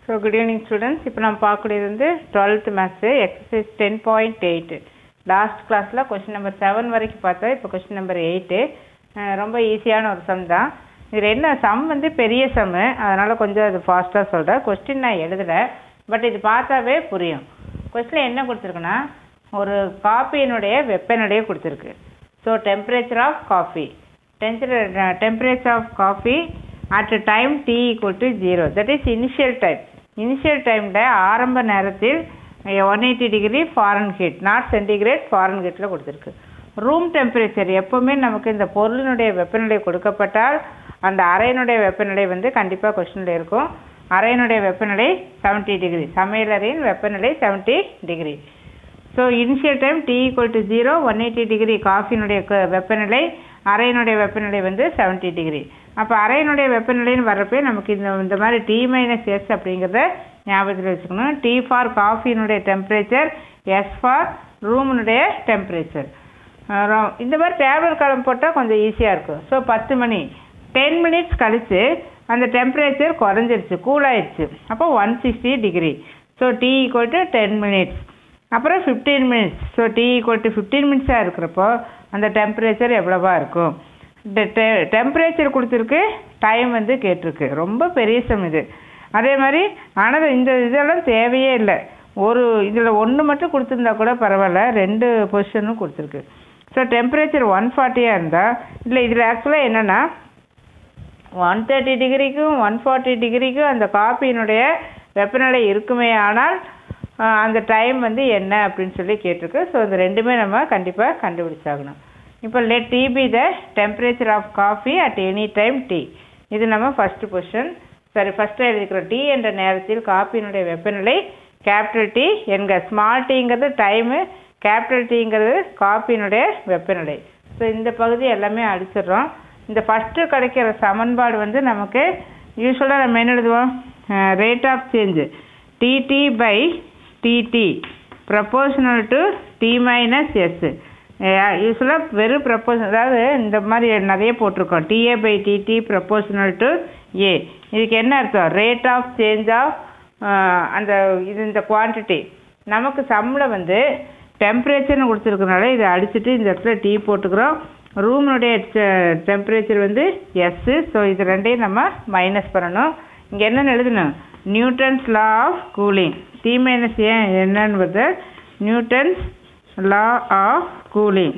so good evening students இப்போ நம்ம பார்க்கக்கூடியது வந்து twelfth maths exercise ten point eight last கிளாஸில் கொஷின் நம்பர் செவன் வரைக்கும் பார்த்தோம் இப்போ கொஷின் நம்பர் எயிட்டு ரொம்ப ஈஸியான ஒரு சம் தான் இதில் என்ன சம் வந்து பெரிய சம்மு அதனால் கொஞ்சம் அது ஃபாஸ்ட்டாக சொல்கிறேன் கொஸ்டின் நான் எழுதலை பட் இது பார்த்தாவே புரியும் கொஸ்டினில் என்ன கொடுத்துருக்குன்னா ஒரு காஃபியினுடைய வெப்பநிலையை கொடுத்துருக்கு so temperature of coffee temperature of coffee at time T equal to zero that is initial time initial டைமில் ஆரம்ப நேரத்தில் one eighty degree Fahrenheit not centigrade ஃபாரன் ஹீட்டில் கொடுத்துருக்கு ரூம் டெம்பரேச்சர் எப்போவுமே நமக்கு இந்த பொருளினுடைய வெப்பநிலை கொடுக்கப்பட்டால் அந்த அறையினுடைய வெப்பநிலை வந்து கண்டிப்பாக கொஸ்டினில் இருக்கும் அறையினுடைய வெப்பநிலை செவன்ட்டி டிகிரி சமையலறையின் வெப்பநிலை seventy degree so initial time T equal to zero one eighty degree காஃபினுடைய வெப்பநிலை அறையினுடைய வெப்பநிலை வந்து செவன்ட்டி டிகிரி அப்போ அறையினுடைய வெப்பநிலைன்னு வர்றப்பே நமக்கு இந்த இந்த மாதிரி டி மைனஸ் எஸ் அப்படிங்கிறத ஞாபகத்தில் வச்சுக்கணும் டி ஃபார் காஃபியினுடைய டெம்பரேச்சர் எஸ் ஃபார் ரூமினுடைய டெம்பரேச்சர் இந்த மாதிரி டேபிள் காலம் போட்டால் கொஞ்சம் ஈஸியாக இருக்கும் ஸோ பத்து மணி டென் மினிட்ஸ் கழித்து அந்த டெம்பரேச்சர் குறைஞ்சிருச்சு கூலாயிடுச்சு அப்போ one sixty degree so T equal to ten minutes அப்புறம் fifteen minutes so T equal to fifteen மினிட்ஸாக இருக்கிறப்போ அந்த டெம்பரேச்சர் எவ்வளவா இருக்கும் டெம்பரேச்சர் கொடுத்துருக்கு டைம் வந்து கேட்டிருக்கு ரொம்ப பெரிய சம் இது அதே மாதிரி ஆனால் இந்த இதெல்லாம் தேவையே இல்லை ஒரு இதில் ஒன்று மட்டும் கொடுத்துருந்தா கூட பரவாயில்ல ரெண்டு பொசிஷனும் கொடுத்துருக்கு ஸோ டெம்பரேச்சர் ஒன் ஃபார்ட்டியாக இருந்தால் இல்லை இதில் ஆக்சுவலாக என்னென்னா ஒன் தேர்ட்டி டிகிரிக்கும் ஒன் ஃபார்ட்டி டிகிரிக்கும் அந்த காப்பியினுடைய வெப்பநிலை இருக்குமே ஆனால் அந்த டைம் வந்து என்ன அப்படின்னு சொல்லி கேட்டிருக்கு ஸோ இந்த ரெண்டுமே நம்ம கண்டிப்பாக கண்டுபிடிச்சாகணும் இப்போ let T be the temperature of coffee at any time T இது நம்ம ஃபஸ்ட்டு பொசிஷன் சரி ஃபஸ்ட்டு எழுதிக்கிறோம் டி என்ற நேரத்தில் காப்பியினுடைய வெப்பநிலை கேபிட்டல் டி என்க ஸ்மால் டீங்கிறது டைமு கேபிட்டல் டீங்கிறது காப்பியினுடைய வெப்பநிலை ஸோ இந்த பகுதி எல்லாமே அடிச்சிடுறோம் இந்த ஃபஸ்ட்டு கிடைக்கிற சமன்பாடு வந்து நமக்கு யூஸ்வலாக நம்ம என்ன எழுதுவோம் rate of change dT by dt proportional to T minus S யூஸ்வலாக வெறும் ப்ரப்போஷன் அதாவது இந்த மாதிரி நிறைய போட்டிருக்கோம் dA by dt proportional to A இதுக்கு என்ன அர்த்தம் ரேட் ஆஃப் சேஞ்ச் ஆஃப் அந்த இது இந்த குவான்டிட்டி நமக்கு சம்மில் வந்து டெம்பரேச்சர்னு கொடுத்துருக்கனால இதை அடிச்சுட்டு இந்த இடத்துல டீ போட்டுக்கிறோம் ரூமினுடைய டெம்பரேச்சர் வந்து எஸ்ஸு ஸோ இது ரெண்டையும் நம்ம மைனஸ் பண்ணணும் இங்கே என்னென்னு எழுதணும் Newton's law of cooling T minus ஏன் என்னன்னு நியூட்டன்ஸ் லா ஆஃப் கூலிங்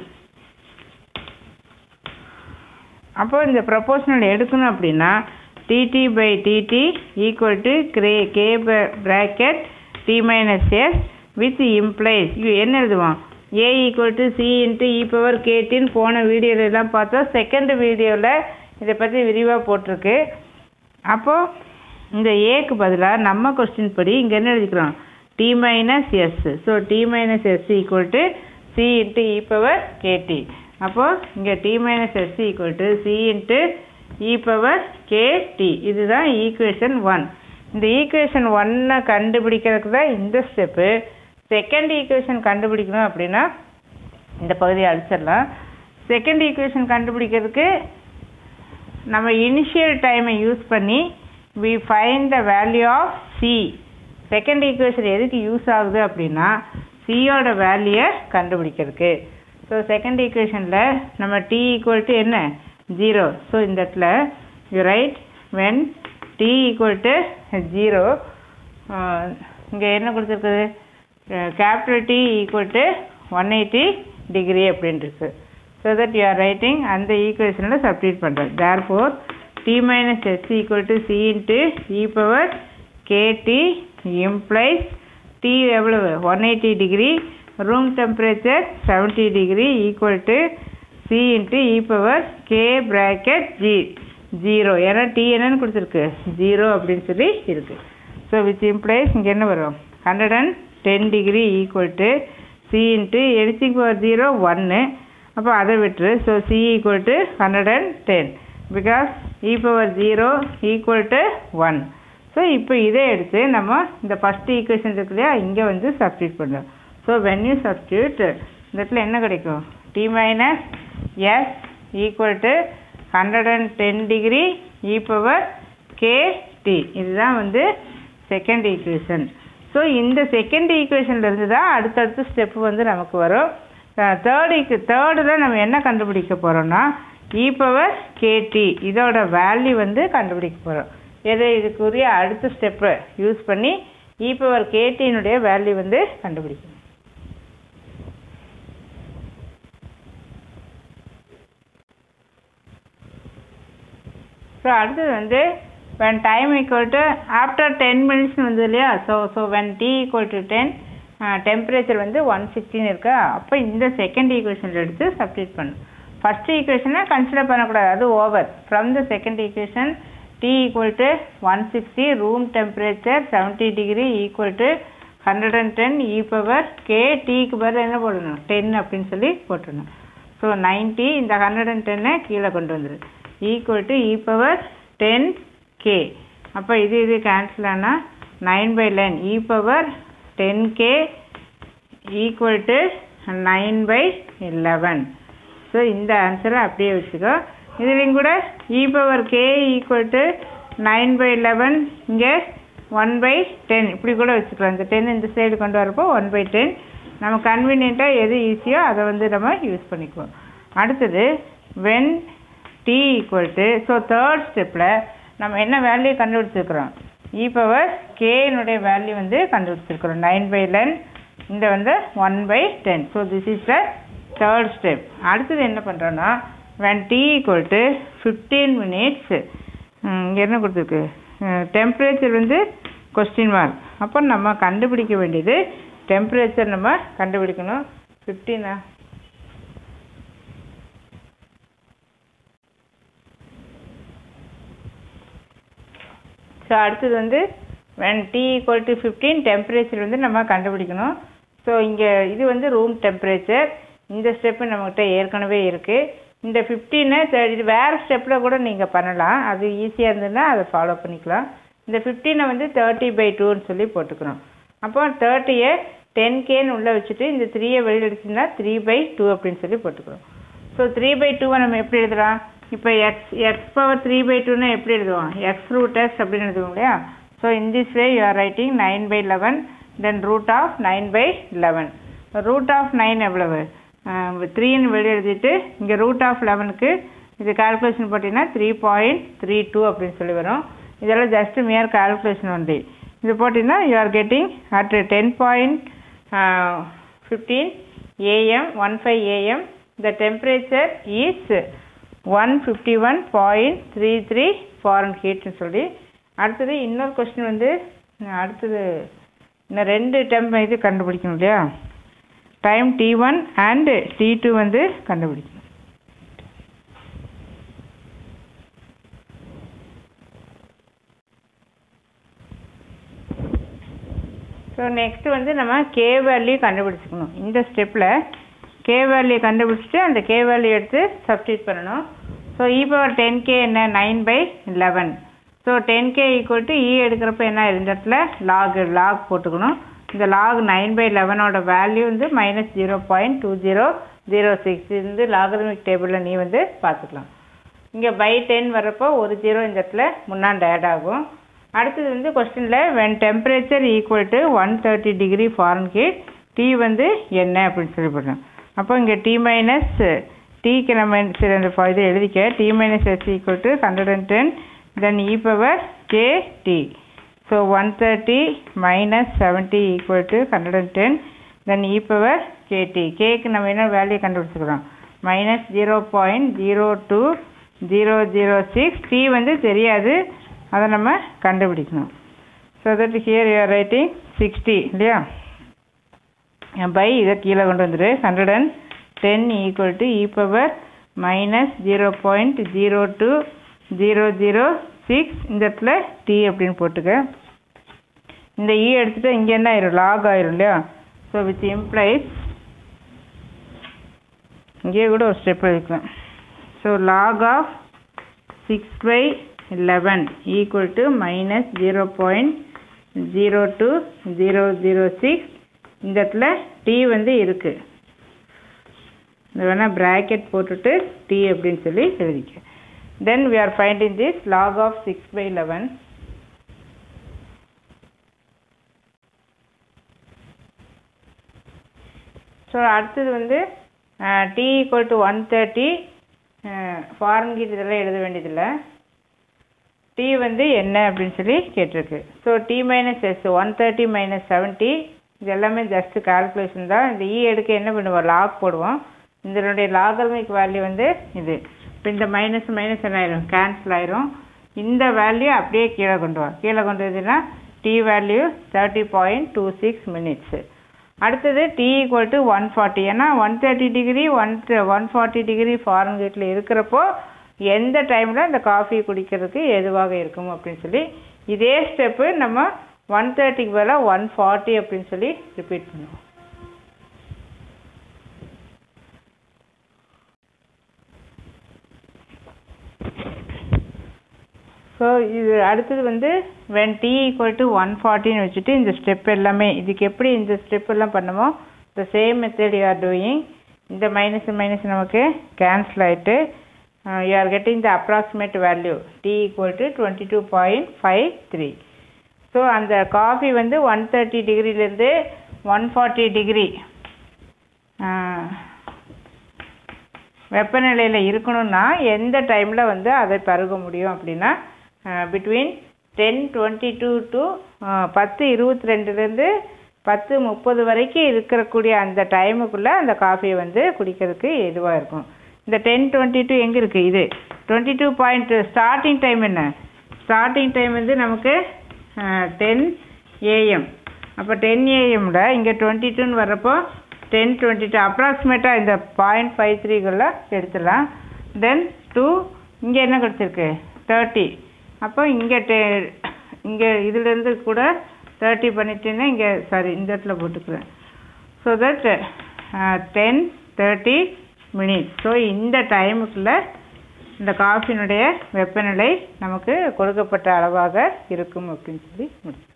அப்போ இந்த ப்ரப்போஷனல் எடுக்கணும் அப்படின்னா dT by dt equal to கிரே k bracket T minus S with implies என்ன எழுதுவோம் A equal to C into e power கேட்டின்னு போன வீடியோலெலாம் பார்த்தோம் செகண்ட் வீடியோவில் இதை பற்றி விரிவாக போட்டிருக்கு அப்போது இந்த ஏக்கு பதிலாக நம்ம கொஸ்டின் படி இங்கே என்ன எழுதிக்கிறோம் T minus S so T minus S equal to C into e power k t அப்போது இங்கே T minus S equal to C into e power k t இதுதான் ஈக்குவேஷன் ஒன் இந்த ஈக்குவேஷன் ஒன்னை கண்டுபிடிக்கிறதுக்கு தான் இந்த ஸ்டெப்பு செகண்ட் ஈக்குவேஷன் கண்டுபிடிக்கணும் அப்படின்னா இந்த பகுதியை அழிச்சிடலாம் செகண்ட் ஈக்குவேஷன் கண்டுபிடிக்கிறதுக்கு நம்ம இனிஷியல் டைமை யூஸ் பண்ணி we find the value of C second equation எதுக்கு யூஸ் ஆகுது அப்படின்னா சியோட வேல்யூயை கண்டுபிடிக்கிறதுக்கு ஸோ செகண்ட் ஈக்குவேஷனில் நம்ம டி ஈக்குவல் டு என்ன ஜீரோ ஸோ இந்த இடத்துல you right when T equal to zero இங்கே என்ன கொடுத்துருக்குது capital T equal to one eighty degree அப்படின்ட்டு so that you are writing அந்த ஈக்குவேஷனில் சப்ஸ்டியூட் பண்ணுறேன் therefore T minus S equal to C into e power K T implies T எவ்வளவு one eighty degree room temperature seventy degree equal to C into e power k bracket ஜி zero ஏன்னா T என்னன்னு கொடுத்துருக்கு zero அப்படின்னு சொல்லி இருக்குது so which implies இங்கே என்ன வரும் hundred and ten degree equal to C into எடிசிங் பவர் ஜீரோ ஒன்று அப்போ அதை விட்டுரு so C equal to hundred and ten because e power zero equal to one so இப்போ இதை எடுத்து நம்ம இந்த ஃபஸ்ட் ஈக்குவேஷன் இருக்கு இல்லையா இங்கே வந்து சப்ஸ்டியூட் பண்ணுறோம் ஸோ வென் யூ சப்ஸ்டியூட் இந்த இடத்துல என்ன கிடைக்கும் T minus S equal to hundred and ten degree e power K T இதுதான் வந்து செகண்ட் ஈக்குவேஷன் ஸோ இந்த செகண்ட் ஈக்குவேஷன்லேருந்து தான் அடுத்தடுத்த ஸ்டெப் வந்து நமக்கு வரும் தேர்ட் ஈக்கு தேர்டில் நம்ம என்ன கண்டுபிடிக்க போகிறோம்னா இ பவர் கேடி இதோட வேல்யூ வந்து கண்டுபிடிக்க போகிறோம் எது இதுக்குரிய அடுத்த ஸ்டெப்பை யூஸ் பண்ணி இ பவர் கேடியினுடைய வேல்யூ வந்து கண்டுபிடிக்கணும் ஸோ அடுத்தது வந்து when time equal to after 10 minutes வந்து இல்லையா so so when t equal to 10 temperature வந்து ஒன் சிக்ஸ்டின் இருக்கா அப்போ இந்த செகண்ட் ஈக்குவேஷனில் எடுத்து சப்ஸ்டியூட் பண்ணும் ஃபர்ஸ்ட் ஈக்குவேஷனை கன்சிடர் பண்ணக்கூடாது அது over from the second equation T equal to one sixty room temperature seventy degree equal to hundred and ten e power k டீக்கு பதில் என்ன போடணும் டென் அப்படின்னு சொல்லி போட்டுடணும் ஸோ நைன்ட்டி இந்த ஹண்ட்ரட் அண்ட் டென்னை கீழே கொண்டு வந்துரு equal to e power ten k அப்போ இது இது கேன்சல் ஆனால் nine by eleven e power ten K equal to nine by eleven so இந்த ஆன்சரை அப்படியே வச்சுக்கோ இதுலேயும் கூட e power k equal to nine by eleven இங்கே ஒன் பை டென் இப்படி கூட வச்சுக்கலாம் இந்த டென் இந்த சைடு கொண்டு வரப்போ ஒன் பை டென் நம்ம கன்வீனியண்ட்டாக எது ஈஸியோ அதை வந்து நம்ம யூஸ் பண்ணிக்குவோம் அடுத்தது when T equal to so third ஸ்டெப்பில் நம்ம என்ன வேல்யூ கண்டுபிடிச்சிருக்கிறோம் இ பவர் கேனுடைய வேல்யூ வந்து கண்டுபிடிச்சிருக்கிறோம் நைன் பை லென் இந்த வந்து one by ten so this is the third step அடுத்தது என்ன பண்ணுறோன்னா when t equal to fifteen minutes இங்கே என்ன கொடுத்துருக்கு டெம்பரேச்சர் வந்து கொஸ்டின் மார்க் அப்போ நம்ம கண்டுபிடிக்க வேண்டியது டெம்பரேச்சர் நம்ம கண்டுபிடிக்கணும் ஃபிஃப்டீனா ஸோ அடுத்தது வந்து when t equal to fifteen temperature வந்து நம்ம கண்டுபிடிக்கணும் ஸோ இங்கே இது வந்து ரூம் டெம்பரேச்சர் இந்த ஸ்டெப்பு நம்மக்கிட்ட ஏற்கனவே இருக்குது இந்த ஃபிஃப்டீனை இது வேறு ஸ்டெப்பில் கூட நீங்கள் பண்ணலாம் அது ஈஸியாக இருந்ததுன்னா அதை ஃபாலோ பண்ணிக்கலாம் இந்த ஃபிஃப்டீனை வந்து தேர்ட்டி பை டூன்னு சொல்லி போட்டுக்கணும் அப்போ தேர்ட்டியை டென் கேன்னு உள்ளே வச்சுட்டு இந்த த்ரீயை வெளியில் எடுத்தீங்கன்னா த்ரீ பை டூ அப்படின்னு சொல்லி போட்டுக்கிறோம் ஸோ த்ரீ பை டூவை நம்ம எப்படி எழுதலாம் இப்போ x x power three by டூன்னு எப்படி எழுதுவோம் எக்ஸ் ரூட் எக்ஸ் அப்படின்னு எழுதுவோம் இல்லையா so in this way you are writing nine by eleven then root of nine by eleven root of nine எவ்வளவு த்ரீன்னு வெளியே எழுதிட்டு இங்கே ரூட் ஆஃப் லெவனுக்கு இது கால்குலேஷன் போட்டிங்கன்னா த்ரீ பாயிண்ட் த்ரீ டூ அப்படின்னு சொல்லி வரும் இதெல்லாம் ஜஸ்ட் மியர் கால்குலேஷன் ஒன்லி இது போட்டிங்கன்னா you are getting at ten point fifteen AM one five AM the temperature is one fifty one point three three ஃபாரன் ஹீட்னு சொல்லி அடுத்தது இன்னொரு கொஸ்டின் வந்து அடுத்தது இன்னும் ரெண்டு டெம்ப் இது கண்டுபிடிக்கணும் இல்லையா time T one and T two வந்து கண்டுபிடிக்கணும் ஸோ நெக்ஸ்ட் வந்து நம்ம கே வேல்யூ கண்டுபிடிச்சிக்கணும் இந்த ஸ்டெப்பில் கே வேல்யூ கண்டுபிடிச்சிட்டு அந்த கே வேல்யூ எடுத்து சப்ஸ்டியூட் பண்ணணும் so e power ten K என்ன nine by eleven so ten K equal to e எடுக்கிறப்ப என்ன இந்த இடத்துல லாக் லாக் போட்டுக்கணும் இந்த லாக் நைன் பை லெவனோட வேல்யூ வந்து minus zero point two zero zero six இது வந்து லாகரிமிக் டேபிளில் நீ வந்து பார்த்துக்கலாம் இங்கே பை டென் வரப்போ ஒரு ஜீரோ இந்த இடத்துல முன்னாடி ஆட் ஆகும் அடுத்தது வந்து கொஸ்டினில் when temperature equal to one thirty degree Fahrenheit T வந்து என்ன அப்படின்னு சொல்லி போடுறோம் அப்போ இங்கே டி மைனஸ் டீக்கு நம்ம சரி அந்த இது எழுதிக்க T minus S equal to hundred and ten then e power K T so one thirty minus seventy equal to hundred and ten then e power K T கேக்கு நம்ம என்ன வேல்யூ கண்டுபிடிச்சிக்கிறோம் minus zero point zero two zero zero six T வந்து தெரியாது அதை நம்ம கண்டுபிடிக்கணும் so that here you are writing sixty இல்லையா பை இதை கீழே கொண்டு வந்துடு hundred and ten equal to e power minus zero point zero two zero zero six இந்த இடத்துல டி அப்படின்னு போட்டுக்க இந்த இ எடுத்துகிட்டு இங்கே என்ன ஆயிரும் லாக் ஆயிரும் இல்லையா ஸோ வித் இம்ப்ளைஸ் இங்கேயே கூட ஒரு ஸ்டெப் எழுதிக்கலாம் so log of six by eleven equal to minus zero point zero two zero zero six இந்த இடத்துல டி வந்து இருக்குது இது வேணால் ப்ராக்கெட் போட்டுட்டு டி அப்படின்னு சொல்லி எழுதிக்க then we are finding this log of 6 by 11 so அடுத்தது வந்து T equal to one thirty Fahrenheit இதெல்லாம் எழுத வேண்டியதில்லை டி வந்து என்ன அப்படின்னு சொல்லி கேட்டிருக்கு so T minus S one thirty minus seventy இது எல்லாமே ஜஸ்ட் கால்குலேஷன் தான் இந்த இ எடுக்க என்ன பண்ணுவோம் லாக் போடுவோம் இதனுடைய லாகர்மிக் வேல்யூ வந்து இது இப்போ இந்த மைனஸ் மைனஸ் என்ன ஆயிரும் கேன்சல் ஆயிரும் இந்த வேல்யூ அப்படியே கீழே கொண்டு வா கீழே கொண்டு வந்தீங்கன்னா T value thirty point two six minutes அடுத்தது T equal to one forty ஏன்னா one thirty degree one one forty degree ஃபாரன் ஹீட்டில் இருக்கிறப்போ எந்த டைமில் இந்த காஃபி குடிக்கிறதுக்கு எதுவாக இருக்கும் அப்படின்னு சொல்லி இதே ஸ்டெப்பு நம்ம ஒன் தேர்ட்டிக்கு பதிலாக ஒன் ஃபார்ட்டி அப்படின்னு சொல்லி ரிப்பீட் பண்ணுவோம் ஸோ இது அடுத்தது வந்து when T equal to one ஃபார்ட்டின்னு வச்சுட்டு இந்த ஸ்டெப் எல்லாமே இதுக்கு எப்படி இந்த ஸ்டெப் எல்லாம் பண்ணுமோ the same method you are doing இந்த மைனஸ் மைனஸ் நமக்கு கேன்சல் ஆகிட்டு you are getting the approximate value T equal to twenty two point five three so அந்த காஃபி வந்து ஒன் தேர்ட்டி டிகிரிலேருந்து ஒன் ஃபார்ட்டி டிகிரி வெப்பநிலையில் இருக்கணும்னா எந்த டைமில் வந்து அதை பருக முடியும் அப்படின்னா between ten twenty two to பத்து இருபத்தி ரெண்டுலேருந்து பத்து முப்பது வரைக்கும் இருக்கக்கூடிய அந்த டைமுக்குள்ளே அந்த காஃபியை வந்து குடிக்கிறதுக்கு எதுவாக இருக்கும் இந்த டென் டுவெண்ட்டி டூ எங்கே இருக்குது இது twenty two point starting time என்ன ஸ்டார்டிங் டைம் வந்து நமக்கு டென் ஏஎம் அப்போ டென் ஏஎம்ல இங்கே டுவெண்ட்டி டூன்னு வர்றப்போ டென் டுவெண்ட்டி டூ அப்ராக்சிமேட்டாக இந்த பாயிண்ட் ஃபைவ் த்ரீக்குள்ளே எடுத்துடலாம் தென் டூ இங்கே என்ன கிடச்சிருக்கு தேர்ட்டி அப்போ இங்கே டெ இங்கே இதுலேருந்து கூட தேர்ட்டி பண்ணிட்டேன்னா இங்கே சாரி இந்த இடத்துல போட்டுக்கிறேன் so that ten thirty minutes so இந்த டைமுக்குள்ளே இந்த காஃபினுடைய வெப்பநிலை நமக்கு கொடுக்கப்பட்ட அளவாக இருக்கும் அப்படின்னு சொல்லி முடிச்சு